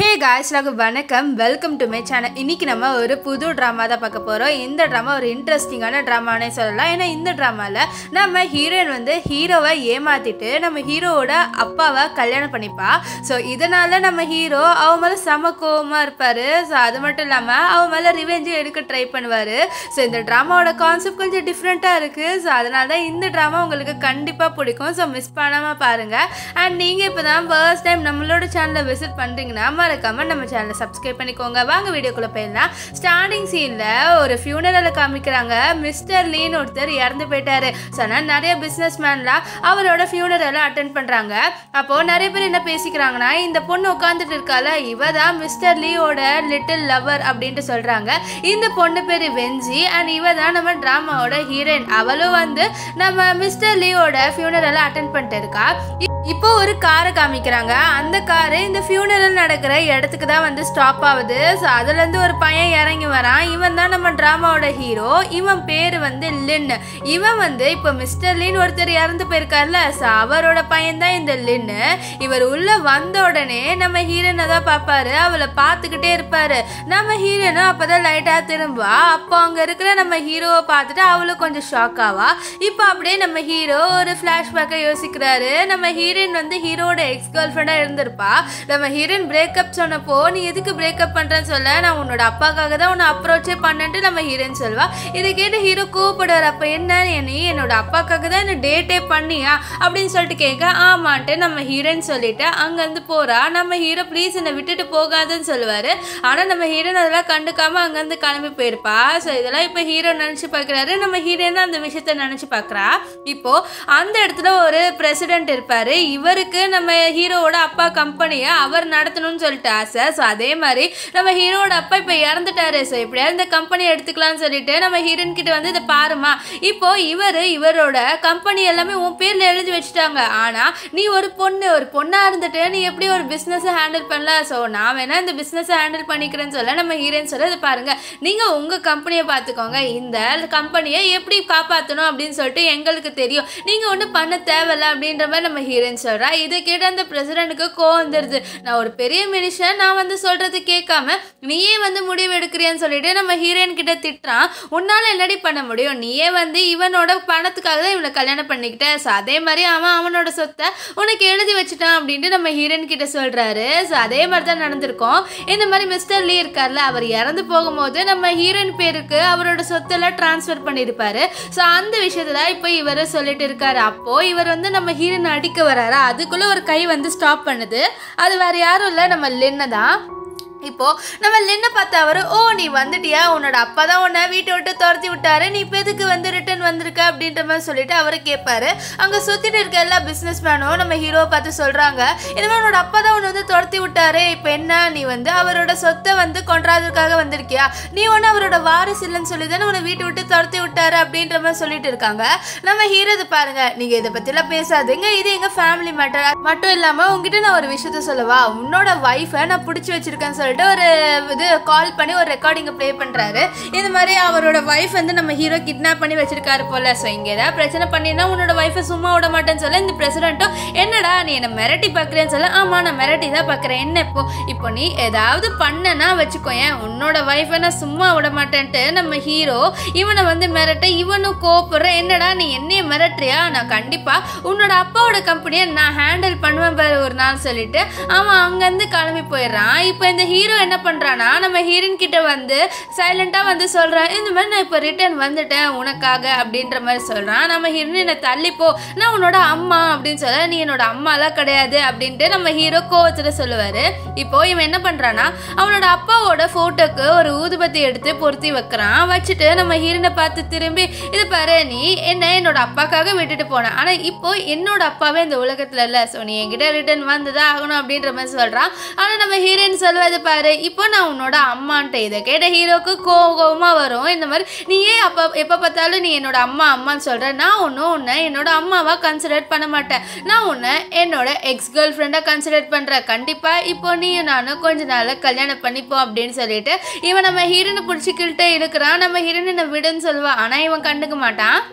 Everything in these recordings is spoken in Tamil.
காய்ஸ்லாக்கு வணக்கம் வெல்கம் டு மை சேனல் இன்னைக்கு நம்ம ஒரு புது ட்ராமா தான் பார்க்க போகிறோம் இந்த ட்ராமா ஒரு இன்ட்ரெஸ்டிங்கான ட்ராமானே சொல்லலாம் ஏன்னா இந்த ட்ராமாவில் நம்ம ஹீரோயின் வந்து ஹீரோவை ஏமாத்திட்டு நம்ம ஹீரோவோட அப்பாவை கல்யாணம் பண்ணிப்பா ஸோ இதனால் நம்ம ஹீரோ அவ மேலே செம கோவமாக இருப்பார் ஸோ அது மட்டும் இல்லாமல் அவ மேலே ரிவெஞ்சும் எடுக்க ட்ரை பண்ணுவார் ஸோ இந்த ட்ராமாவோட கான்செப்ட் கொஞ்சம் டிஃப்ரெண்ட்டாக இருக்குது ஸோ அதனால தான் இந்த ட்ராமா உங்களுக்கு கண்டிப்பாக பிடிக்கும் ஸோ மிஸ் பண்ணாமல் பாருங்கள் அண்ட் நீங்கள் இப்போ தான் ஃபர்ஸ்ட் டைம் நம்மளோட சேனலை விசிட் பண்ணுறீங்கன்னா மறக்காம நம்ம சேனலை சப்ஸ்கிரைப் பண்ணிக்கோங்க வாங்க வீடியோக்குள்ளே போயிடலாம் ஸ்டார்டிங் சீனில் ஒரு ஃபியூனரலை காமிக்கிறாங்க மிஸ்டர் லீன் ஒருத்தர் இறந்து போயிட்டாரு ஸோ ஆனால் நிறைய பிஸ்னஸ் மேன்லாம் அவரோட ஃபியூனரலை அட்டன் பண்ணுறாங்க அப்போது நிறைய பேர் என்ன பேசிக்கிறாங்கன்னா இந்த பொண்ணு உட்காந்துட்டு இருக்கால இவ தான் மிஸ்டர் லீயோட லிட்டில் லவர் அப்படின்ட்டு சொல்கிறாங்க இந்த பொண்ணு பேர் வெஞ்சி அண்ட் இவ தான் நம்ம ட்ராமாவோட ஹீரோயின் அவளும் வந்து நம்ம மிஸ்டர் லீயோட ஃபியூனரலை அட்டன் பண்ணிட்டு இருக்கா இ- இப்போ ஒரு காரை காமிக்கிறாங்க அந்த காரு இந்த ஃபியூனரல் நடக்கிற இடத்துக்கு தான் வந்து ஸ்டாப் ஆகுது ஸோ அதுலேருந்து ஒரு பையன் இறங்கி வரான் இவன் தான் நம்ம ட்ராமாவோட ஹீரோ இவன் பேர் வந்து லின் இவன் வந்து இப்போ மிஸ்டர் லின் ஒருத்தர் இறந்து போயிருக்கார்ல ஸோ அவரோட பையன் தான் இந்த லின் இவர் உள்ள வந்த உடனே நம்ம ஹீரோனை தான் பார்ப்பாரு அவளை பார்த்துக்கிட்டே இருப்பாரு நம்ம ஹீரோனும் அப்பதான் லைட்டாக திரும்புவா அப்போ அங்கே இருக்கிற நம்ம ஹீரோவை பார்த்துட்டு அவளும் கொஞ்சம் ஷாக் ஆவா இப்போ அப்படியே நம்ம ஹீரோ ஒரு ஃப்ளாஷ்பேக்கை யோசிக்கிறாரு நம்ம ஹீரோயின் வந்து ஹீரோட எக்ஸ் கேர்ள் ஃப்ரெண்டாக இருந்திருப்பா நம்ம ஹீரோயின் பிரேக்கப் சொன்னப்போ நீ எதுக்கு பிரேக்கப் பண்ணுறேன்னு சொல்ல நான் உன்னோட அப்பாக்காக தான் உன்னை அப்ரோச்சே பண்ணேன்ட்டு நம்ம ஹீரோயின் சொல்வா இதை கேட்டு ஹீரோ கூப்பிடுறாரு அப்போ என்ன நீ என்னோட அப்பாக்காக தான் என்ன டேட்டே பண்ணியா அப்படின்னு சொல்லிட்டு கேட்க ஆமான்ட்டு நம்ம ஹீரோயின் சொல்லிட்டு அங்கேருந்து போறா நம்ம ஹீரோ ப்ளீஸ் என்னை விட்டுட்டு போகாதுன்னு சொல்லுவாரு ஆனால் நம்ம ஹீரோயின் அதெல்லாம் கண்டுக்காம அங்கேருந்து கிளம்பி போயிருப்பா ஸோ இதெல்லாம் இப்போ ஹீரோ நினச்சி பார்க்குறாரு நம்ம ஹீரோயின் அந்த விஷயத்த நினச்சி பார்க்குறா இப்போ அந்த இடத்துல ஒரு பிரசிடென்ட் இருப்பாரு இவருக்கு நம்ம ஹீரோவோட அப்பா கம்பெனியை அவர் நடத்தணும்னு சொல்லிட்டு ஆசை ஸோ அதே மாதிரி நம்ம ஹீரோவோட அப்பா இப்போ இறந்துட்டாரு ஸோ எப்படியாவது இந்த கம்பெனி எடுத்துக்கலாம்னு சொல்லிட்டு நம்ம ஹீரோயின் கிட்ட வந்து இதை பாருமா இப்போ இவர் இவரோட கம்பெனி எல்லாமே உன் பேர்ல எழுதி வச்சுட்டாங்க ஆனா நீ ஒரு பொண்ணு ஒரு பொண்ணா இருந்துட்டு நீ எப்படி ஒரு பிஸ்னஸை ஹேண்டில் பண்ணலாம் ஸோ நான் வேணா இந்த பிஸ்னஸை ஹேண்டில் பண்ணிக்கிறேன்னு சொல்ல நம்ம ஹீரோயின் சொல்ல இது பாருங்க நீங்க உங்க கம்பெனியை பார்த்துக்கோங்க இந்த கம்பெனியை எப்படி காப்பாற்றணும் அப்படின்னு சொல்லிட்டு எங்களுக்கு தெரியும் நீங்க ஒன்றும் பண்ண தேவையில்ல அப்படின்ற மாதிரி நம்ம ஹீரோயின் சொல்றா இதை கேட்டு அந்த பிரசிடென்ட்டுக்கு கோவம் வந்துடுது நான் ஒரு பெரிய மனுஷன் நான் வந்து சொல்றது கேட்காம நீயே வந்து முடிவு எடுக்கிறியான்னு சொல்லிட்டு நம்ம ஹீரோயின் கிட்ட திட்டுறான் உன்னால என்னடி பண்ண முடியும் நீயே வந்து இவனோட பணத்துக்காக தான் இவனை கல்யாணம் பண்ணிக்கிட்ட ஸோ அதே மாதிரி அவன் அவனோட சொத்தை உனக்கு எழுதி வச்சுட்டான் அப்படின்ட்டு நம்ம ஹீரோயின் கிட்ட சொல்றாரு ஸோ அதே மாதிரி தான் நடந்திருக்கும் இந்த மாதிரி மிஸ்டர் லீ இருக்கார்ல அவர் இறந்து போகும்போது நம்ம ஹீரோயின் பேருக்கு அவரோட சொத்தெல்லாம் ட்ரான்ஸ்ஃபர் பண்ணியிருப்பாரு ஸோ அந்த விஷயத்தை தான் இப்போ இவர் சொல்லிட்டு இருக்காரு அப்போ இவர் வந்து நம்ம ஹீரோயின் அடிக்க வராரு அதுக்குள்ள ஒரு கை வந்து ஸ்டாப் பண்ணுது அது வேற யாரும் இல்லை நம்ம லின்னு தான் இப்போ நம்ம லின்ன பார்த்த அவரு ஓ நீ வந்துட்டியா உன்னோட அப்பா தான் உன்னை வீட்டை விட்டு துரத்தி விட்டாரு நீ இப்போ எதுக்கு வந்து ரிட்டர்ன் வந்திருக்க அப்படின்ற மாதிரி சொல்லிட்டு அவரு கேட்பாரு அங்கே சுற்றிட்டு இருக்க எல்லா பிஸ்னஸ் மேனும் நம்ம ஹீரோவை பார்த்து சொல்கிறாங்க இந்த மாதிரி உன்னோட அப்பா தான் உன்னை வந்து துரத்தி விட்டாரு இப்போ என்ன நீ வந்து அவரோட சொத்தை வந்து கொண்டாடுறதுக்காக வந்திருக்கியா நீ ஒன்று அவரோட வாரிசு இல்லைன்னு சொல்லி தானே உன்னை வீட்டை விட்டு துரத்தி விட்டாரு அப்படின்ற மாதிரி சொல்லிட்டு இருக்காங்க நம்ம ஹீரோ இது பாருங்க நீங்க இதை பத்திலாம் பேசாதீங்க இது எங்க ஃபேமிலி மேட்டர் மட்டும் இல்லாம உங்ககிட்ட நான் ஒரு விஷயத்த சொல்லவா உன்னோட ஒய்ஃபை நான் பிடிச்சி வச்சிருக்கேன்னு சொல்லிட்டு ஒரு இது கால் பண்ணி ஒரு ரெக்கார்டிங்கை ப்ளே பண்றாரு இந்த மாதிரி அவரோட ஒய்ஃப் வந்து நம்ம ஹீரோ கிட்னாப் பண்ணி வச்சிருக்காரு போல ஸோ இங்க ஏதாவது பிரச்சனை பண்ணினா உன்னோட ஒய்ஃபை சும்மா விட மாட்டேன்னு சொல்ல இந்த பிரசிடென்ட்டும் என்னடா நீ என்ன மிரட்டி பார்க்குறேன்னு சொல்ல ஆமா நான் மிரட்டி தான் பார்க்குறேன் என்ன இப்போ இப்போ நீ ஏதாவது பண்ணனா வச்சுக்கோயேன் உன்னோட ஒய்ஃபை நான் சும்மா விட மாட்டேன்ட்டு நம்ம ஹீரோ இவனை வந்து மிரட்ட இவனும் கோப்புற என்னடா நீ என்னைய மிரட்டுறியா நான் கண்டிப்பா உன்னோட அப்பாவோட கம்பெனியை நான் ஹேண்டில் பண்ணுவேன் பாரு ஒரு நாள் சொல்லிட்டு அவன் அங்கேருந்து கிளம்பி போயிடுறான் இப்போ இந்த ஹீரோ என்ன பண்றானா நம்ம ஹீரோயின் கிட்ட வந்து சைலண்டா வந்து சொல்றான் இந்த மாதிரி நான் இப்போ ரிட்டர்ன் வந்துட்டேன் உனக்காக அப்படின்ற மாதிரி சொல்றான் நம்ம ஹீரோயின் என்னை தள்ளிப்போ நான் உன்னோட அம்மா அப்படின்னு சொல்ல நீ என்னோட அம்மாலாம் கிடையாது அப்படின்ட்டு நம்ம ஹீரோ கோவத்துல சொல்லுவாரு இப்போ இவன் என்ன பண்றானா அவனோட அப்பாவோட போட்டோக்கு ஒரு ஊதுபத்தி எடுத்து பொருத்தி வைக்கிறான் வச்சுட்டு நம்ம ஹீரோனை பார்த்து திரும்பி இது பாரு நீ என்ன என்னோட அப்பாக்காக விட்டுட்டு போன ஆனா இப்போ என்னோட அப்பாவே இந்த உலகத்துல இல்ல ஸோ நீ என்கிட்ட ரிட்டர்ன் வந்துதான் ஆகணும் அப்படின்ற மாதிரி சொல்றான் ஆனா நம்ம ஹீரோயின் சொல்வது பாரு இப்போ நான் உன்னோட அம்மான்ட்டு இதை கேட்ட ஹீரோக்கு கோவமா வரும் இந்த மாதிரி நீ ஏன் அப்போ எப்போ பார்த்தாலும் நீ என்னோட அம்மா அம்மான்னு சொல்ற நான் ஒன்றும் உன்னை என்னோட அம்மாவா கன்சிடர் பண்ண மாட்டேன் நான் உன்னை என்னோட எக்ஸ் கேர்ள் ஃப்ரெண்டாக கன்சிடர் பண்ணுறேன் கண்டிப்பாக இப்போ நீ நானும் கொஞ்ச நாள் கல்யாணம் பண்ணிப்போம் அப்படின்னு சொல்லிட்டு இவன் நம்ம ஹீரோனை பிடிச்சிக்கிட்டே இருக்கிறான் நம்ம ஹீரோனை விடுன்னு சொல்லுவான் ஆனால் இவன் கண்டுக்க மாட்டான்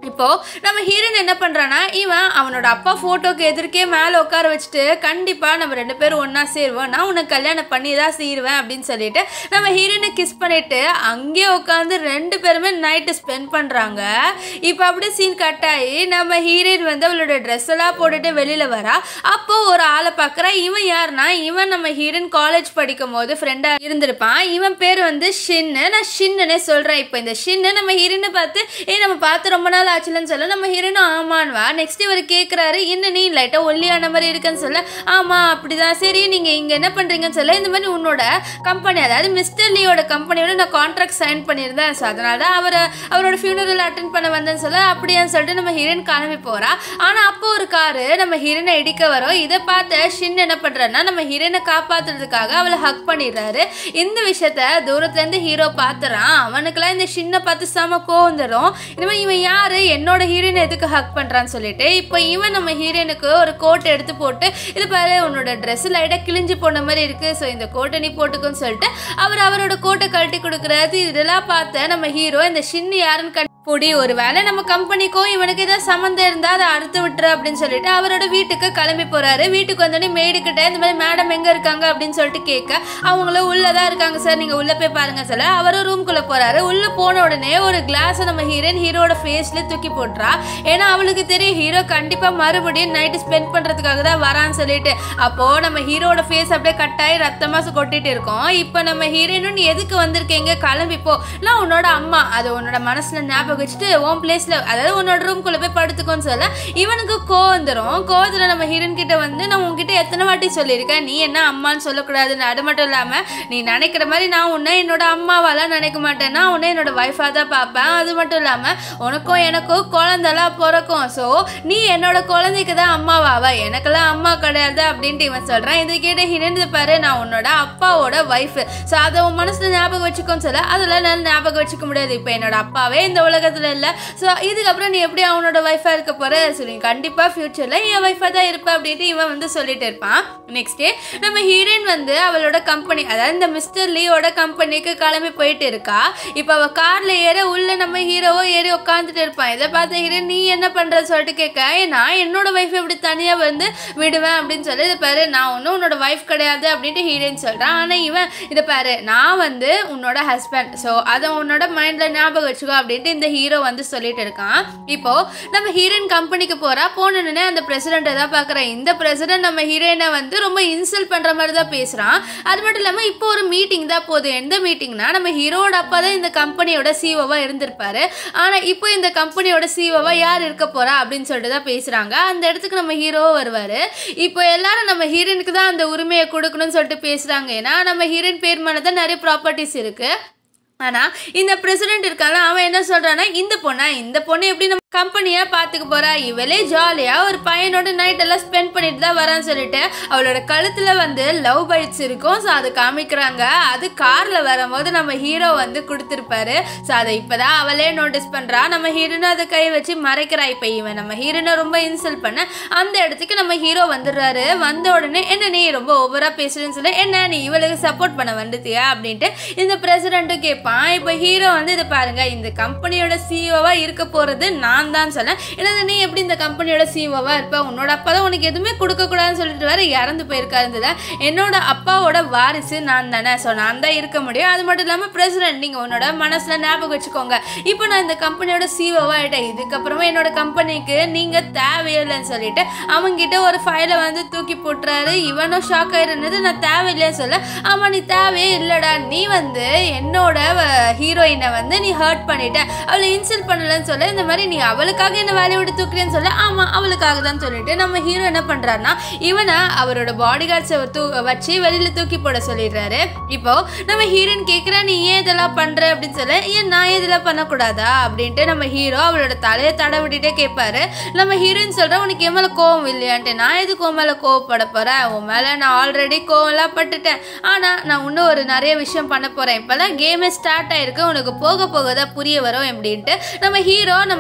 இப்போ நம்ம ஹீரோயின் என்ன பண்றானா இவன் அவனோட அப்பா போட்டோக்கு எதிர்க்கே மேலே உட்கார வச்சுட்டு கண்டிப்பா நம்ம ரெண்டு பேரும் ஒண்ணா சேருவோம் நான் உனக்கு கல்யாணம் பண்ணி தான் சேருவேன் அப்படின்னு சொல்லிட்டு நம்ம ஹீரோயினை கிஸ் பண்ணிட்டு அங்கேயே உட்காந்து ரெண்டு பேருமே நைட்டு ஸ்பெண்ட் பண்றாங்க இப்போ அப்படியே சீன் கட் ஆகி நம்ம ஹீரோயின் வந்து அவளோட ட்ரெஸ் எல்லாம் போட்டுட்டு வெளியில வரா அப்போ ஒரு ஆளை பார்க்குறா இவன் யாருன்னா இவன் நம்ம ஹீரோயின் காலேஜ் படிக்கும் போது ஃப்ரெண்டா இருந்திருப்பான் இவன் பேர் வந்து ஷின்னு நான் ஷின்னுனே சொல்றேன் இப்போ இந்த ஷின்னு நம்ம ஹீரோயினை பார்த்து ஏ நம்ம பார்த்து ரொம்ப நாள் ஆச்சுலன்னு சொல்ல நம்ம ஹீரோனும் ஆமான்வா நெக்ஸ்ட் இவர் கேட்குறாரு என்ன நீ லைட்டாக ஒல்லியான மாதிரி இருக்குன்னு சொல்ல ஆமாம் அப்படிதான் சரி நீங்கள் இங்கே என்ன பண்ணுறீங்கன்னு சொல்ல இந்த மாதிரி உன்னோட கம்பெனி அதாவது மிஸ்டர் லீயோட கம்பெனியோட நான் கான்ட்ராக்ட் சைன் பண்ணியிருந்தேன் ஸோ அதனால தான் அவரை அவரோட ஃபியூனரல் அட்டன் பண்ண வந்தேன்னு சொல்ல அப்படியான்னு சொல்லிட்டு நம்ம ஹீரோயின் கிளம்பி போகிறா ஆனால் அப்போ ஒரு காரு நம்ம ஹீரோனை இடிக்க வரும் இதை பார்த்த ஷின் என்ன பண்ணுறான்னா நம்ம ஹீரோனை காப்பாத்துறதுக்காக அவளை ஹக் பண்ணிடுறாரு இந்த விஷயத்த தூரத்துலேருந்து ஹீரோ பார்த்துறான் அவனுக்கெல்லாம் இந்த ஷின்னை பார்த்து செம கோவம் தரும் இந்த மாதிரி இவன் யாரு என்னோட ஹீரோயின் எதுக்கு ஹக் பண்றான்னு சொல்லிட்டு இப்போ இவன் நம்ம ஹீரோயினுக்கு ஒரு கோட் எடுத்து போட்டு இது பாரு உன்னோட ட்ரெஸ் லைட்டா கிழிஞ்சு போன மாதிரி இருக்கு ஸோ இந்த கோட்டை நீ போட்டுக்கோன்னு சொல்லிட்டு அவர் அவரோட கோட்டை கழட்டி கொடுக்குறாரு இதெல்லாம் பார்த்த நம்ம ஹீரோ இந்த ஷின்னு யாருன்னு கண்டு பொடி ஒரு வேளை நம்ம கம்பெனிக்கும் இவனுக்கு ஏதாவது சம்மந்தம் இருந்தால் அதை அறுத்து விட்டுரு அப்படின்னு சொல்லிட்டு அவரோட வீட்டுக்கு கிளம்பி போறாரு வீட்டுக்கு வந்தோடனே மேடு கிட்ட இந்த மாதிரி மேடம் எங்க இருக்காங்க அப்படின்னு சொல்லிட்டு கேட்க அவங்களும் உள்ளதான் இருக்காங்க சார் நீங்க உள்ள போய் பாருங்க சொல்ல அவரும் ரூம்குள்ள போறாரு உள்ள போன உடனே ஒரு கிளாஸை நம்ம ஹீரோயின் ஹீரோட ஃபேஸ்ல தூக்கி போட்டுறா ஏன்னா அவளுக்கு தெரியும் ஹீரோ கண்டிப்பா மறுபடியும் நைட்டு ஸ்பெண்ட் பண்றதுக்காக தான் வரான்னு சொல்லிட்டு அப்போ நம்ம ஹீரோட ஃபேஸ் அப்படியே கட்டாயி ரத்தமா கொட்டிட்டு இருக்கோம் இப்போ நம்ம ஹீரோயினும் நீ எதுக்கு வந்திருக்கீங்க கிளம்பி போ நான் உன்னோட அம்மா அது உன்னோட மனசுல ஞாபகம் வச்சுட்டு உன் பிளேஸ்ல அதாவது உன்னோட ரூம்குள்ள போய் படுத்துக்கோன்னு சொல்ல இவனுக்கு கோவம் வந்துடும் கோவத்துல நம்ம ஹீரோயின் கிட்ட வந்து நான் உன்கிட்ட எத்தனை வாட்டி சொல்லியிருக்கேன் நீ என்ன அம்மான்னு சொல்லக்கூடாதுன்னு அது மட்டும் இல்லாம நீ நினைக்கிற மாதிரி நான் உன்னை என்னோட அம்மாவாலாம் நினைக்க மாட்டேன் நான் உன்னை என்னோட ஒய்ஃபாக தான் பார்ப்பேன் அது மட்டும் இல்லாம உனக்கும் எனக்கும் குழந்தெல்லாம் பிறக்கும் ஸோ நீ என்னோட குழந்தைக்கு தான் அம்மாவாவா எனக்கெல்லாம் அம்மா கிடையாது அப்படின்ட்டு இவன் சொல்றான் இதை கேட்டு ஹீரோயின் இதை பாரு நான் உன்னோட அப்பாவோட ஒய்ஃப் ஸோ அதை உன் மனசுல ஞாபகம் வச்சுக்கோன்னு சொல்ல அதெல்லாம் என்னால் ஞாபகம் வச்சுக்க முடியாது இப்போ என்னோட அப்பாவே இந்த உலகத்துல இல்லை ஸோ இதுக்கப்புறம் நீ எப்படி அவனோட ஒய்ஃபாக இருக்க போற ஸோ நீ கண்டிப்பாக ஃபியூச்சரில் என் ஒய்ஃபாக தான் இருப்ப அப்படின்ட்டு இவன் வந்து சொல்லிட்டு இருப்பான் நெக்ஸ்ட் டே நம்ம ஹீரோயின் வந்து அவளோட கம்பெனி அதாவது இந்த மிஸ்டர் லீயோட கம்பெனிக்கு கிளம்பி போயிட்டு இருக்கா இப்போ அவள் காரில் ஏற உள்ள நம்ம ஹீரோவோ ஏறி உட்காந்துட்டு இருப்பான் இதை பார்த்த ஹீரோயின் நீ என்ன பண்ற சொல்லிட்டு கேட்க "ஏய், நான் என்னோட ஒய்ஃப் எப்படி தனியாக வந்து விடுவேன் அப்படின்னு சொல்லி இதை பாரு நான் ஒன்றும் உன்னோட ஒய்ஃப் கிடையாது அப்படின்ட்டு ஹீரோயின் சொல்கிறான் ஆனால் இவன் இதை பாரு நான் வந்து உன்னோட ஹஸ்பண்ட் ஸோ அதை உன்னோட மைண்டில் ஞாபகம் வச்சுக்கோ அப்படின்ட்டு இந்த ஹீரோ வந்து சொல்லிட்டு இருக்கான் இப்போ நம்ம ஹீரோயின் கம்பெனிக்கு போறா போனோடனே அந்த பிரசிடென்ட்டை தான் பார்க்குறேன் இந்த பிரசிடென்ட் நம்ம ஹீரோயினை வந்து ரொம்ப இன்சல்ட் பண்ற மாதிரி தான் பேசுறான் அது மட்டும் இல்லாமல் இப்போ ஒரு மீட்டிங் தான் போகுது எந்த மீட்டிங்னா நம்ம ஹீரோட அப்பா தான் இந்த கம்பெனியோட சிஓவா இருந்திருப்பாரு ஆனா இப்போ இந்த கம்பெனியோட சிஓவா யார் இருக்க போறா அப்படின்னு சொல்லிட்டு தான் பேசுறாங்க அந்த இடத்துக்கு நம்ம ஹீரோ வருவாரு இப்போ எல்லாரும் நம்ம ஹீரோயினுக்கு தான் அந்த உரிமையை கொடுக்கணும்னு சொல்லிட்டு பேசுறாங்க ஏன்னா நம்ம ஹீரோயின் பேர் மேலே தான் நிறைய ப்ராப்பர்ட்டிஸ் இருக்கு ஆனால் இந்த பிரசிடென்ட் இருக்கால அவன் என்ன சொல்கிறான்னா இந்த பொண்ணா இந்த பொண்ணு எப்படி நம்ம கம்பெனியாக பார்த்துக்க போறா இவளே ஜாலியாக ஒரு பையனோட நைட் எல்லாம் ஸ்பெண்ட் பண்ணிட்டு தான் வரான்னு சொல்லிட்டு அவளோட கழுத்தில் வந்து லவ் பைட்ஸ் இருக்கும் ஸோ அதை காமிக்கிறாங்க அது காரில் வரும்போது நம்ம ஹீரோ வந்து கொடுத்துருப்பாரு ஸோ அதை இப்போ தான் அவளே நோட்டீஸ் பண்ணுறா நம்ம ஹீரோனை அதை கை வச்சு மறைக்கிறா இப்போ இவன் நம்ம ஹீரோனை ரொம்ப இன்சல்ட் பண்ண அந்த இடத்துக்கு நம்ம ஹீரோ வந்துடுறாரு வந்த உடனே என்ன நீ ரொம்ப ஓவராக பேசுறேன்னு சொல்லி என்ன நீ இவளுக்கு சப்போர்ட் பண்ண வந்துட்டியா அப்படின்ட்டு இந்த பிரசிடென்ட்டும் கேட்பான் இப்போ ஹீரோ வந்து இதை பாருங்க இந்த கம்பெனியோட சிஓவா இருக்க போறது நான் தான் சொல்ல என்னது நீ எப்படி இந்த கம்பெனியோட சிஓவா இருப்ப உன்னோட அப்பா தான் உனக்கு எதுவுமே கொடுக்க கூடாதுன்னு சொல்லிட்டு வேற இறந்து போயிருக்காரு இருந்தது என்னோட அப்பாவோட வாரிசு நான் தானே ஸோ நான் தான் இருக்க முடியும் அது மட்டும் இல்லாமல் பிரசிடென்ட் நீங்க உன்னோட மனசுல ஞாபகம் வச்சுக்கோங்க இப்போ நான் இந்த கம்பெனியோட சிஓவா ஆயிட்டேன் இதுக்கப்புறமா என்னோட கம்பெனிக்கு நீங்க தேவையில்லைன்னு சொல்லிட்டு அவங்கிட்ட ஒரு ஃபைலை வந்து தூக்கி போட்டுறாரு இவனும் ஷாக் ஆயிருந்தது நான் தேவையில்லைன்னு சொல்ல ஆமா நீ தேவையே இல்லடா நீ வந்து என்னோட ஹீரோயினை வந்து நீ ஹர்ட் பண்ணிட்ட அவளை இன்சல்ட் பண்ணலன்னு சொல்ல இந்த மாதிரி நீ அவளுக்காக என்ன வேலையை விட்டு தூக்குறேன்னு சொல்ல ஆமா அவளுக்காக தான் சொல்லிட்டு நம்ம ஹீரோ என்ன பண்றாருன்னா இவனை அவரோட பாடி கார்ட்ஸை தூ வச்சு வெளியில தூக்கி போட சொல்லிடுறாரு இப்போ நம்ம ஹீரோயின் கேட்குறா நீ ஏன் இதெல்லாம் பண்ற அப்படின்னு சொல்ல ஏன் நான் இதெல்லாம் பண்ணக்கூடாதா அப்படின்ட்டு நம்ம ஹீரோ அவளோட தலையை தட விட்டுட்டே கேட்பாரு நம்ம ஹீரோயின் சொல்ற உனக்கு என் மேல கோவம் இல்லையான்ட்டு நான் எதுக்கு உன் மேல கோவப்பட போறேன் உன் மேல நான் ஆல்ரெடி கோவம்லாம் பட்டுட்டேன் ஆனா நான் இன்னும் ஒரு நிறைய விஷயம் பண்ண போறேன் இப்பதான் கேமே ஸ்டார்ட் ஆயிருக்கு உனக்கு போக போக தான் புரிய வரும் அப்படின்ட்டு நம்ம ஹீரோ நம்ம ஹீரோயின்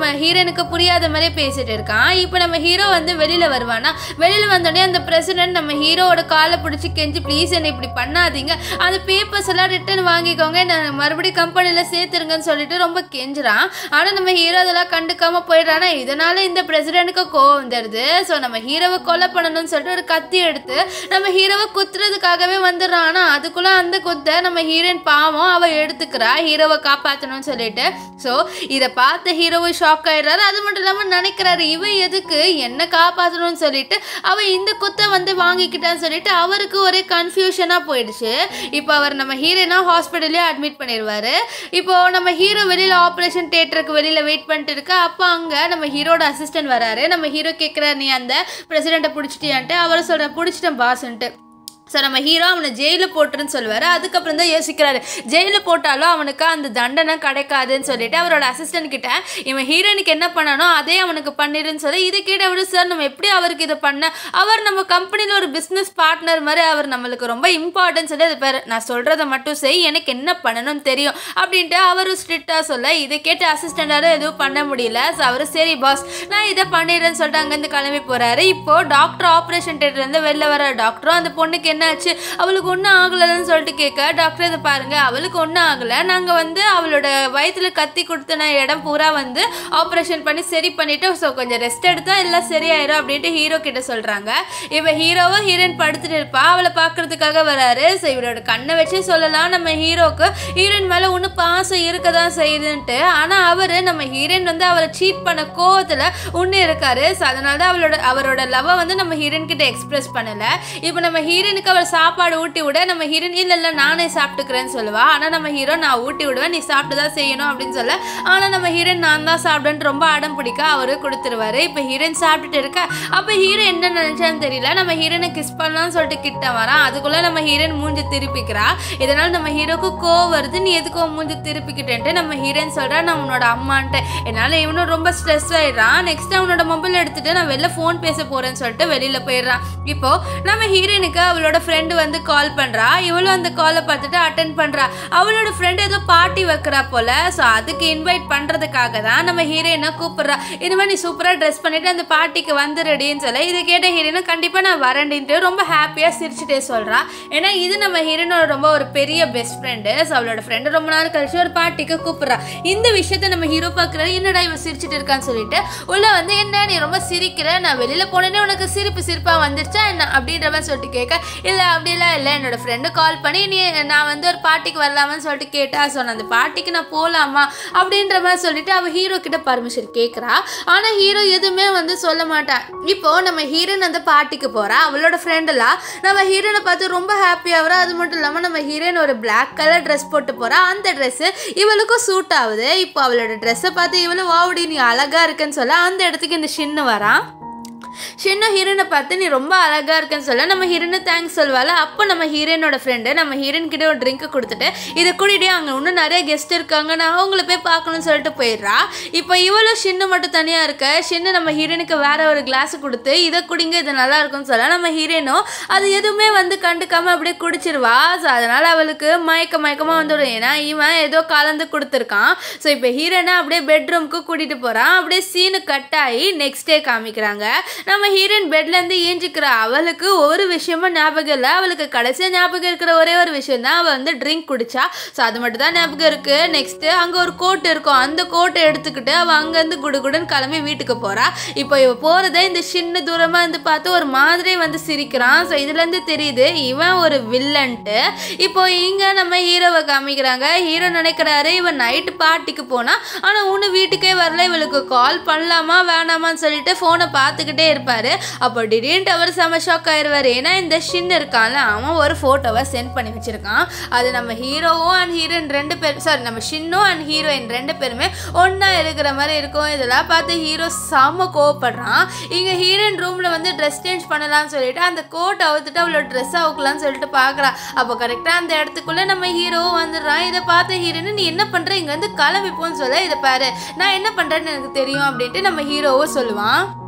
ஹீரோனுக்கு புரியாத மாதிரி பேசிட்டு இருக்கான் இப்போ நம்ம ஹீரோ வந்து வெளியில வருவானா வெளியில வந்தோடனே அந்த பிரசிடென்ட் நம்ம ஹீரோவோட காலை பிடிச்சி கெஞ்சி ப்ளீஸ் என்னை இப்படி பண்ணாதீங்க அந்த பேப்பர்ஸ் எல்லாம் ரிட்டர்ன் வாங்கிக்கோங்க என்ன மறுபடியும் கம்பெனியில் சேர்த்துருங்கன்னு சொல்லிட்டு ரொம்ப கெஞ்சுறான் ஆனால் நம்ம ஹீரோ அதெல்லாம் கண்டுக்காம போயிடுறானா இதனால இந்த பிரசிடென்ட்டுக்கு கோவம் வந்துடுது ஸோ நம்ம ஹீரோவை கொலை பண்ணணும்னு சொல்லிட்டு ஒரு கத்தி எடுத்து நம்ம ஹீரோவை குத்துறதுக்காகவே வந்துடுறான் ஆனால் அதுக்குள்ள அந்த குத்தை நம்ம ஹீரோயின் பாவம் அவ எடுத்துக்கிறா ஹீரோவை காப்பாற்றணும்னு சொல்லிட்டு ஸோ இதை பார்த்த ஹீரோவை ஷாக் ஆயிடுறாரு அது மட்டும் இல்லாமல் நினைக்கிறாரு இவன் எதுக்கு என்ன காப்பாற்றணும்னு சொல்லிட்டு அவன் இந்த குத்தை வந்து வாங்கிக்கிட்டான்னு சொல்லிட்டு அவருக்கு ஒரே கன்ஃபியூஷனாக போயிடுச்சு இப்போ அவர் நம்ம ஹீரோனா ஹாஸ்பிட்டல்லே அட்மிட் பண்ணிடுவாரு இப்போ நம்ம ஹீரோ வெளியில் ஆப்ரேஷன் தேட்டருக்கு வெளியில் வெயிட் பண்ணிட்டு இருக்க அப்போ அங்கே நம்ம ஹீரோட அசிஸ்டன்ட் வராரு நம்ம ஹீரோ கேட்குறாரு நீ அந்த பிரசிடெண்ட்டை பிடிச்சிட்டியான்ட்டு அவர் சொல்கிற பிடிச்சிட்டேன் பாஸ்ன்ட்டு ஸோ நம்ம ஹீரோ அவனை ஜெயிலில் போட்டுருன்னு சொல்லுவார் அதுக்கப்புறம் தான் யோசிக்கிறாரு ஜெயிலில் போட்டாலும் அவனுக்கு அந்த தண்டனை கிடைக்காதுன்னு சொல்லிட்டு அவரோட அசிஸ்டன்ட் கிட்ட இவன் ஹீரோனுக்கு என்ன பண்ணனோ அதே அவனுக்கு பண்ணிடுன்னு சொல்லி இதை கேட்டு அவரு சார் நம்ம எப்படி அவருக்கு இதை பண்ண அவர் நம்ம கம்பெனியில் ஒரு பிஸ்னஸ் பார்ட்னர் மாதிரி அவர் நம்மளுக்கு ரொம்ப இம்பார்ட்டன்ட் சொல்லி அது பேர் நான் சொல்கிறத மட்டும் செய் எனக்கு என்ன பண்ணணும்னு தெரியும் அப்படின்ட்டு அவரும் ஸ்ட்ரிக்டாக சொல்ல இதை கேட்டு அசிஸ்டண்டாலும் எதுவும் பண்ண முடியல ஸோ அவர் சரி பாஸ் நான் இதை பண்ணிடுறேன்னு சொல்லிட்டு அங்கேருந்து கிளம்பி போகிறாரு இப்போ டாக்டர் ஆப்ரேஷன் தேட்டர்லேருந்து வெளில வர டாக்டரும் அந்த பொண்ணுக்கு என்னாச்சு அவளுக்கு ஒன்றும் ஆகலைன்னு சொல்லிட்டு கேட்க டாக்டர் இதை பாருங்க அவளுக்கு ஒன்றும் ஆகலை நாங்கள் வந்து அவளோட வயிற்றுல கத்தி கொடுத்தன இடம் பூரா வந்து ஆப்ரேஷன் பண்ணி சரி பண்ணிட்டு ஸோ கொஞ்சம் ரெஸ்ட் எடுத்தா எல்லாம் சரியாயிரும் அப்படின்ட்டு ஹீரோ கிட்ட சொல்கிறாங்க இவ ஹீரோவா ஹீரோயின் படுத்துட்டு இருப்பா அவளை பார்க்கறதுக்காக வராரு ஸோ இவரோட கண்ணை வச்சே சொல்லலாம் நம்ம ஹீரோக்கு ஹீரோயின் மேலே ஒன்றும் பாசம் இருக்க தான் செய்யுதுன்ட்டு ஆனால் அவர் நம்ம ஹீரோயின் வந்து அவளை சீட் பண்ண கோவத்தில் ஒன்று இருக்காரு ஸோ அதனால தான் அவளோட அவரோட லவ்வை வந்து நம்ம ஹீரோயின் கிட்ட எக்ஸ்பிரஸ் பண்ணலை இப்போ நம்ம ஹீரோனுக்கு அவர் சாப்பாடு ஊட்டி விட நம்ம ஹீரோயின் இல்லை இல்லை நானே சாப்பிட்டுக்கிறேன்னு சொல்லுவா ஆனால் நம்ம ஹீரோ நான் ஊட்டி விடுவேன் நீ சாப்பிட்டு தான் செய்யணும் அப்படின்னு சொல்ல ஆனால் நம்ம ஹீரோயின் நான் தான் சாப்பிடுவேன்ட்டு ரொம்ப அடம் பிடிக்க அவரு கொடுத்துருவாரு இப்போ ஹீரோயின் சாப்பிட்டுட்டு இருக்க அப்போ ஹீரோ என்ன நினைச்சான்னு தெரியல நம்ம ஹீரோனை கிஸ் பண்ணலாம்னு சொல்லிட்டு கிட்ட வரான் அதுக்குள்ள நம்ம ஹீரோயின் மூஞ்சி திருப்பிக்கிறா இதனால நம்ம ஹீரோக்கு கோவம் வருது நீ எதுக்கோ மூஞ்சி திருப்பிக்கிட்டேன்ட்டு நம்ம ஹீரோயின் சொல்றா நான் உன்னோட அம்மான்ட்டு என்னால இவனும் ரொம்ப ஸ்ட்ரெஸ் ஆயிடுறான் நெக்ஸ்ட் அவனோட மொபைல் எடுத்துட்டு நான் வெளில ஃபோன் பேச போறேன்னு சொல்லிட்டு வெளியில போயிடுறான் இப்போ நம்ம ஹீரோயினுக்கு அவளோட ஃப்ரெண்டு வந்து கால் பண்றா இவளும் அந்த காலை பார்த்துட்டு அட்டன் பண்றா அவளோட ஃப்ரெண்டு ஏதோ பார்ட்டி வைக்கிறா போல ஸோ அதுக்கு இன்வைட் பண்றதுக்காக தான் நம்ம ஹீரோயினை கூப்பிடுறா இனிமேல் நீ சூப்பரா ட்ரெஸ் பண்ணிட்டு அந்த பார்ட்டிக்கு வந்து ரெடின்னு சொல்ல இதை கேட்ட ஹீரோயினும் கண்டிப்பா நான் வரேன்ட்டு ரொம்ப ஹாப்பியா சிரிச்சுட்டே சொல்றா ஏன்னா இது நம்ம ஹீரோயினோட ரொம்ப ஒரு பெரிய பெஸ்ட் ஃப்ரெண்டு ஸோ அவளோட ஃப்ரெண்டு ரொம்ப நாள் கழிச்சு ஒரு பார்ட்டிக்கு கூப்பிடுறா இந்த விஷயத்த நம்ம ஹீரோ பார்க்குறாரு என்னடா இவன் சிரிச்சிட்டு இருக்கான்னு சொல்லிட்டு உள்ள வந்து என்ன நீ ரொம்ப சிரிக்கிற நான் வெளியில போனேனே உனக்கு சிரிப்பு சிரிப்பா வந்துருச்சா என்ன அப்படின்ற மாதிரி சொல்லிட்டு கேட்க இல்லை அப்படிலாம் இல்லை என்னோட ஃப்ரெண்டு கால் பண்ணி நீ நான் வந்து ஒரு பார்ட்டிக்கு வரலாமான்னு சொல்லிட்டு கேட்டா சொன்ன அந்த பார்ட்டிக்கு நான் போகலாமா அப்படின்ற மாதிரி சொல்லிட்டு அவள் ஹீரோ கிட்ட பர்மிஷன் கேட்குறா ஆனால் ஹீரோ எதுவுமே வந்து சொல்ல மாட்டான் இப்போ நம்ம ஹீரோயின் அந்த பார்ட்டிக்கு போறா அவளோட ஃப்ரெண்டெல்லாம் நம்ம ஹீரோனை பார்த்து ரொம்ப ஹாப்பியாகிறா அது மட்டும் இல்லாமல் நம்ம ஹீரோயின் ஒரு பிளாக் கலர் ட்ரெஸ் போட்டு போறா அந்த ட்ரெஸ்ஸு இவளுக்கும் சூட் ஆகுது இப்போ அவளோட ட்ரெஸ்ஸை பார்த்து இவளும் வாவுடி நீ அழகா இருக்குன்னு சொல்ல அந்த இடத்துக்கு இந்த சின்ன வரான் சின்ன ஹீரோனை பார்த்து நீ ரொம்ப அழகா இருக்கேன்னு சொல்ல நம்ம ஹீரோனை தேங்க்ஸ் சொல்வாள் அப்போ நம்ம ஹீரோனோட ஃப்ரெண்டு நம்ம ஹீரோயின் கிட்ட ஒரு ட்ரிங்க் கொடுத்துட்டு இதை கூட்டிகிட்டே அங்கே இன்னும் நிறைய கெஸ்ட் இருக்காங்க நான் அவங்கள போய் பார்க்கணும்னு சொல்லிட்டு போயிடுறா இப்போ இவளும் சின்ன மட்டும் தனியாக இருக்க சின்ன நம்ம ஹீரோனுக்கு வேற ஒரு கிளாஸ் கொடுத்து இதை குடிங்க இது நல்லா இருக்கும்னு சொல்ல நம்ம ஹீரோனும் அது எதுவுமே வந்து கண்டுக்காம அப்படியே குடிச்சிருவா ஸோ அதனால அவளுக்கு மயக்க மயக்கமாக வந்துடும் ஏன்னா இவன் ஏதோ கலந்து கொடுத்துருக்கான் ஸோ இப்போ ஹீரோனை அப்படியே பெட்ரூம்க்கு கூட்டிகிட்டு போகிறான் அப்படியே சீனு கட் ஆகி நெக்ஸ்ட் டே காமிக்கிறாங்க நம்ம ஹீரோயின் பெட்லேருந்து ஏஞ்சிக்கிற அவளுக்கு ஒரு விஷயமும் ஞாபகம் இல்லை அவளுக்கு கடைசியாக ஞாபகம் இருக்கிற ஒரே ஒரு விஷயம் தான் அவள் வந்து ட்ரிங்க் குடிச்சா ஸோ அது மட்டும் தான் ஞாபகம் இருக்கு நெக்ஸ்ட்டு அங்கே ஒரு கோட் இருக்கும் அந்த கோட்டை எடுத்துக்கிட்டு அவள் அங்கேருந்து குடுகுடுன்னு கிளம்பி வீட்டுக்கு போகிறா இப்போ இவ போகிறத இந்த சின்ன தூரமாக இருந்து பார்த்து ஒரு மாதிரி வந்து சிரிக்கிறான் ஸோ இதுலேருந்து தெரியுது இவன் ஒரு வில்லன்ட்டு இப்போ இங்கே நம்ம ஹீரோவை காமிக்கிறாங்க ஹீரோ நினைக்கிறாரு இவன் நைட்டு பார்ட்டிக்கு போனா ஆனால் ஒன்று வீட்டுக்கே வரல இவளுக்கு கால் பண்ணலாமா வேணாமான்னு சொல்லிட்டு ஃபோனை பார்த்துக்கிட்டே இருப்பாரு அப்போ திடீர்னு அவர் செம ஷாக் ஆயிடுவார் ஏன்னா இந்த ஷின் இருக்கான்ல அவன் ஒரு ஃபோட்டோவை சென்ட் பண்ணி வச்சிருக்கான் அது நம்ம ஹீரோவும் அண்ட் ஹீரோயின் ரெண்டு பேர் சாரி நம்ம ஷின்னும் அண்ட் ஹீரோயின் ரெண்டு பேருமே ஒன்றா இருக்கிற மாதிரி இருக்கும் இதெல்லாம் பார்த்து ஹீரோ செம்ம கோவப்படுறான் இங்கே ஹீரோயின் ரூமில் வந்து ட்ரெஸ் சேஞ்ச் பண்ணலாம்னு சொல்லிட்டு அந்த கோட் அவுத்துட்டு அவளோட ட்ரெஸ் அவுக்கலாம்னு சொல்லிட்டு பார்க்குறா அப்போ கரெக்டாக அந்த இடத்துக்குள்ளே நம்ம ஹீரோவும் வந்துடுறான் இதை பார்த்த ஹீரோயின் நீ என்ன பண்ணுற இங்கே வந்து கிளம்பிப்போன்னு சொல்ல இதை பாரு நான் என்ன பண்ணுறேன்னு எனக்கு தெரியும் அப்படின்ட்டு நம்ம ஹீரோவும் சொல்லுவான்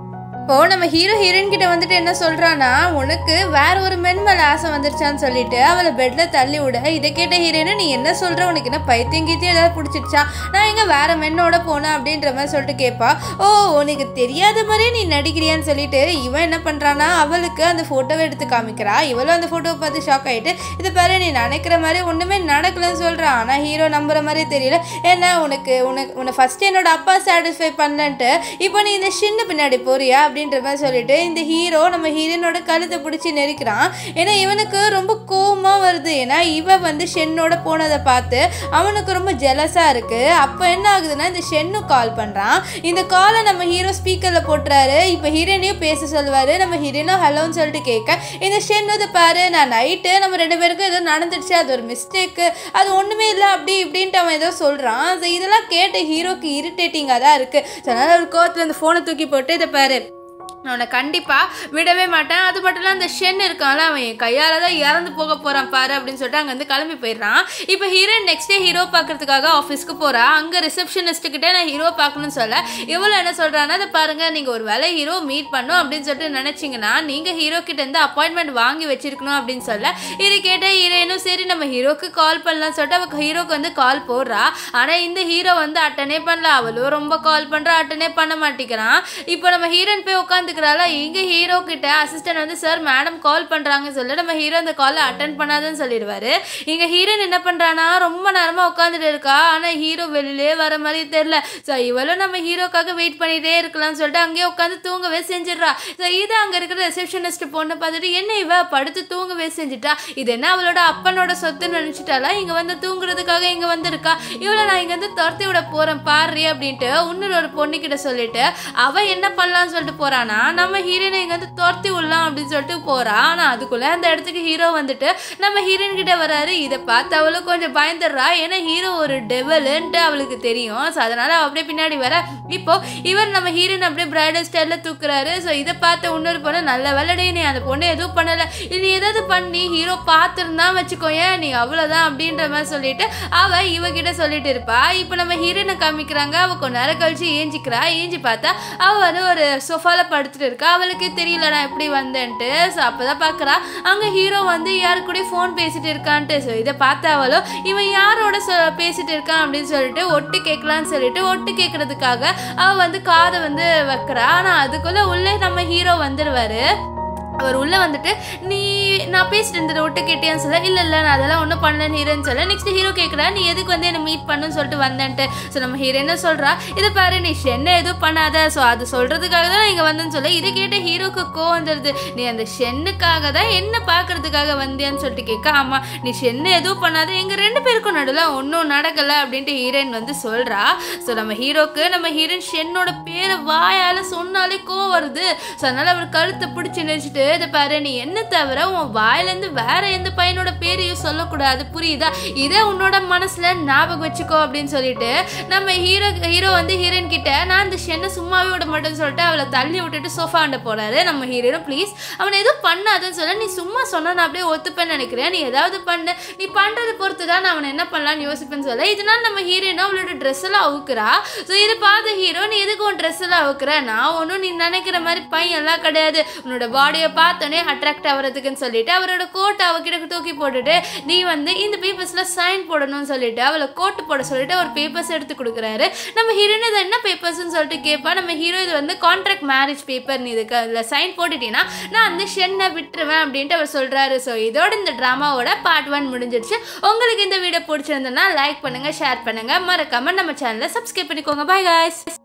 இப்போ நம்ம ஹீரோ ஹீரோயின் கிட்ட வந்துட்டு என்ன சொல்றானா உனக்கு வேற ஒரு மென் மேல ஆசை வந்துருச்சான்னு சொல்லிட்டு அவளை பெட்ல தள்ளி விட இதை கேட்ட ஹீரோயின் நீ என்ன சொல்ற உனக்கு என்ன பைத்தியம் கீத்தியம் ஏதாவது பிடிச்சிருச்சா நான் எங்க வேற மென்னோட போனேன் அப்படின்ற மாதிரி சொல்லிட்டு கேட்பா ஓ உனக்கு தெரியாத மாதிரியே நீ நடிக்கிறியான்னு சொல்லிட்டு இவன் என்ன பண்றானா அவளுக்கு அந்த போட்டோவை எடுத்து காமிக்கிறா இவளும் அந்த போட்டோவை பார்த்து ஷாக் ஆயிட்டு இது பாரு நீ நினைக்கிற மாதிரி ஒண்ணுமே நடக்கலன்னு சொல்றான் ஆனா ஹீரோ நம்புற மாதிரி தெரியல ஏன்னா உனக்கு உனக்கு உன்னை ஃபர்ஸ்ட் என்னோட அப்பா சாட்டிஸ்ஃபை பண்ணலன்ட்டு இப்போ நீ இந்த சின்ன பின்னாடி போறியா அப்படின்ற மாதிரி சொல்லிட்டு இந்த ஹீரோ நம்ம ஹீரோனோட கழுத்தை பிடிச்சி நெரிக்கிறான் ஏன்னா இவனுக்கு ரொம்ப கோவமாக வருது ஏன்னா இவன் வந்து ஷென்னோட போனதை பார்த்து அவனுக்கு ரொம்ப ஜெலஸாக இருக்கு அப்போ என்ன ஆகுதுன்னா இந்த ஷென்னு கால் பண்ணுறான் இந்த காலை நம்ம ஹீரோ ஸ்பீக்கரில் போட்டுறாரு இப்போ ஹீரோனையும் பேச சொல்லுவார் நம்ம ஹீரோனும் ஹலோன்னு சொல்லிட்டு கேட்க இந்த ஷென்னு இதை பாரு நான் நைட்டு நம்ம ரெண்டு பேருக்கும் ஏதோ நடந்துடுச்சு அது ஒரு மிஸ்டேக்கு அது ஒன்றுமே இல்லை அப்படி இப்படின்ட்டு அவன் ஏதோ சொல்கிறான் இதெல்லாம் கேட்ட ஹீரோக்கு இரிட்டேட்டிங்காக தான் இருக்குது அதனால் ஒரு கோவத்தில் அந்த ஃபோனை தூக்கி போட்டு இதை பாரு நான் உன்னை கண்டிப்பாக விடவே மாட்டேன் அது மட்டும் இல்லை அந்த ஷென் இருக்கான்ல அவன் என் கையால் தான் இறந்து போக போகிறான் பாரு அப்படின்னு சொல்லிட்டு அங்கேருந்து கிளம்பி போயிடுறான் இப்போ ஹீரோயின் நெக்ஸ்ட் டே ஹீரோ பார்க்கறதுக்காக ஆஃபீஸ்க்கு போகிறா அங்கே ரிசப்ஷனிஸ்ட்டுக்கிட்டே நான் ஹீரோ பார்க்கணும்னு சொல்ல இவ்வளோ என்ன சொல்கிறான்னா அதை பாருங்கள் நீங்கள் ஒரு வேலை ஹீரோ மீட் பண்ணும் அப்படின்னு சொல்லிட்டு நினச்சிங்கன்னா நீங்கள் ஹீரோ கிட்ட இருந்து அப்பாயின்மெண்ட் வாங்கி வச்சிருக்கணும் அப்படின்னு சொல்ல இது கேட்ட ஹீரோயினும் சரி நம்ம ஹீரோக்கு கால் பண்ணலாம்னு சொல்லிட்டு அவள் ஹீரோக்கு வந்து கால் போடுறா ஆனால் இந்த ஹீரோ வந்து அட்டனே பண்ணல அவளும் ரொம்ப கால் பண்ணுறா அட்டனே பண்ண மாட்டேங்கிறான் இப்போ நம்ம ஹீரோயின் போய் உட்காந்து இருக்கிறால இங்கே ஹீரோ கிட்ட அசிஸ்டன்ட் வந்து சார் மேடம் கால் பண்ணுறாங்கன்னு சொல்லி நம்ம ஹீரோ அந்த காலை அட்டன் பண்ணாதுன்னு சொல்லிடுவாரு இங்கே ஹீரோயின் என்ன பண்ணுறானா ரொம்ப நேரமாக உட்காந்துட்டு இருக்கா ஆனால் ஹீரோ வெளியிலே வர மாதிரி தெரில ஸோ இவளும் நம்ம ஹீரோக்காக வெயிட் பண்ணிகிட்டே இருக்கலாம்னு சொல்லிட்டு அங்கேயே உட்காந்து தூங்கவே செஞ்சிடுறா ஸோ இது அங்கே இருக்கிற ரிசப்ஷனிஸ்ட் பொண்ணை பார்த்துட்டு என்ன இவ படுத்து தூங்கவே செஞ்சுட்டா இது என்ன அவளோட அப்பனோட சொத்துன்னு நினச்சிட்டாலா இங்கே வந்து தூங்குறதுக்காக இங்கே வந்திருக்கா இவளை நான் இங்கே வந்து துரத்தி விட போகிறேன் பாரு அப்படின்ட்டு இன்னொரு ஒரு பொண்ணுக்கிட்ட சொல்லிட்டு அவள் என்ன பண்ணலாம்னு சொல்லிட்டு போகிறானா நம்ம ஹீரோயினை இங்கே வந்து துரத்தி விடலாம் அப்படின்னு சொல்லிட்டு போறா ஆனால் அதுக்குள்ளே அந்த இடத்துக்கு ஹீரோ வந்துட்டு நம்ம ஹீரோயின் கிட்ட வராரு இதை பார்த்து அவளும் கொஞ்சம் பயந்துடுறா ஏன்னா ஹீரோ ஒரு டெவலுன்ட்டு அவளுக்கு தெரியும் ஸோ அதனால அவ அப்படியே பின்னாடி வர இப்போ இவர் நம்ம ஹீரோயின் அப்படியே பிரைடல் ஸ்டைலில் தூக்குறாரு ஸோ இதை பார்த்து இன்னொரு பொண்ணு நல்ல வெள்ளடே நீ அந்த பொண்ணு எதுவும் பண்ணலை நீ ஏதாவது பண்ணி ஹீரோ பார்த்துருந்தா வச்சுக்கோயேன் நீ அவ்வளோதான் அப்படின்ற மாதிரி சொல்லிட்டு அவ இவகிட்ட சொல்லிட்டு இருப்பா இப்போ நம்ம ஹீரோயினை காமிக்கிறாங்க அவ கொஞ்ச நேரம் கழிச்சு ஏஞ்சிக்கிறா ஏஞ்சி பார்த்தா அவ வந்து ஒரு சோஃபால படுத்துட்டு இருக்கா அவளுக்கே தெரியல நான் எப்படி வந்தேன்ட்டு ஸோ அப்பதான் பார்க்கறா அங்க ஹீரோ வந்து யாரு கூட ஃபோன் பேசிட்டு இருக்கான்ட்டு ஸோ இதை பார்த்த அவளோ இவன் யாரோட சொ பேசிட்டு இருக்கான் அப்படின்னு சொல்லிட்டு ஒட்டு கேட்கலான்னு சொல்லிட்டு ஒட்டு கேட்கறதுக்காக அவ வந்து காதை வந்து வைக்கிறா ஆனா அதுக்குள்ள உள்ளே நம்ம ஹீரோ வந்துடுவாரு அவர் உள்ள வந்துட்டு நீ நான் பேசிட்டு இருந்தது ஒட்டு கேட்டியான்னு சொல்ல இல்லை இல்லை நான் அதெல்லாம் ஒன்றும் பண்ணலன்னு ஹீரோன்னு சொல்ல நெக்ஸ்ட் ஹீரோ கேட்குறா நீ எதுக்கு வந்து என்னை மீட் பண்ணுன்னு சொல்லிட்டு வந்தேன்ட்டு ஸோ நம்ம ஹீரோ என்ன சொல்கிறா இதை பாரு நீ ஷென்னை எதுவும் பண்ணாத ஸோ அது சொல்கிறதுக்காக தான் இங்கே வந்தேன்னு சொல்ல இதை கேட்ட ஹீரோக்கு கோவம் வந்துடுது நீ அந்த ஷென்னுக்காக தான் என்ன பார்க்கறதுக்காக வந்தியான்னு சொல்லிட்டு கேட்க ஆமாம் நீ ஷென்னை எதுவும் பண்ணாத எங்கள் ரெண்டு பேருக்கும் நடுவில் ஒன்றும் நடக்கலை அப்படின்ட்டு ஹீரோயின் வந்து சொல்கிறா ஸோ நம்ம ஹீரோக்கு நம்ம ஹீரோயின் ஷென்னோட பேரை வாயால் சொன்னாலே கோவம் வருது ஸோ அதனால் அவர் கழுத்தை பிடிச்சி நினச்சிட்டு இதை பாரு நீ என்ன தவிர உன் வாயிலேருந்து வேற எந்த பையனோட பேரையும் சொல்லக்கூடாது புரியுதா இதே உன்னோட மனசுல ஞாபகம் வச்சுக்கோ அப்படின்னு சொல்லிட்டு நம்ம ஹீரோ ஹீரோ வந்து ஹீரோயின் கிட்ட நான் இந்த ஷென்னை சும்மாவே விட மாட்டேன்னு சொல்லிட்டு அவளை தள்ளி விட்டுட்டு சோஃபாண்ட போறாரு நம்ம ஹீரோ ப்ளீஸ் அவன் எதுவும் பண்ணாதுன்னு சொல்ல நீ சும்மா சொன்னா நான் அப்படியே ஒத்துப்பேன்னு நினைக்கிறேன் நீ ஏதாவது பண்ணு நீ பண்றதை பொறுத்து தான் நான் அவனை என்ன பண்ணலாம்னு யோசிப்பேன்னு சொல்ல இதனால நம்ம ஹீரோயினும் அவளோட ட்ரெஸ் எல்லாம் அவுக்குறா ஸோ இதை பார்த்த ஹீரோ நீ எதுக்கு உன் ட்ரெஸ் எல்லாம் அவுக்குற நான் ஒன்றும் நீ நினைக்கிற மாதிரி பையன் எல்லாம் கிடையாது உன்னோட பாடியை பார்த்தோன்னே அட்ராக்ட் ஆகிறதுக்குன்னு சொல்லிட்டு அவரோட கோட்டை அவகிட்ட தூக்கி போட்டுட்டு நீ வந்து இந்த பேப்பர்ஸில் சைன் போடணும்னு சொல்லிட்டு அவளை கோட்டு போட சொல்லிட்டு ஒரு பேப்பர்ஸ் எடுத்து கொடுக்குறாரு நம்ம ஹீரோயின் இது என்ன பேப்பர்ஸ்னு சொல்லிட்டு கேட்பா நம்ம ஹீரோ இது வந்து கான்ட்ராக்ட் மேரேஜ் பேப்பர் நீ இதுக்கு அதில் சைன் போட்டுட்டீங்கன்னா நான் அந்த ஷென்னை விட்டுருவேன் அப்படின்ட்டு அவர் சொல்கிறாரு ஸோ இதோட இந்த ட்ராமாவோட பார்ட் ஒன் முடிஞ்சிருச்சு உங்களுக்கு இந்த வீடியோ பிடிச்சிருந்ததுன்னா லைக் பண்ணுங்கள் ஷேர் பண்ணுங்கள் மறக்காமல் நம்ம சேனலை சப்ஸ்கிரைப் பண்ணிக்கோங்க பாய் guys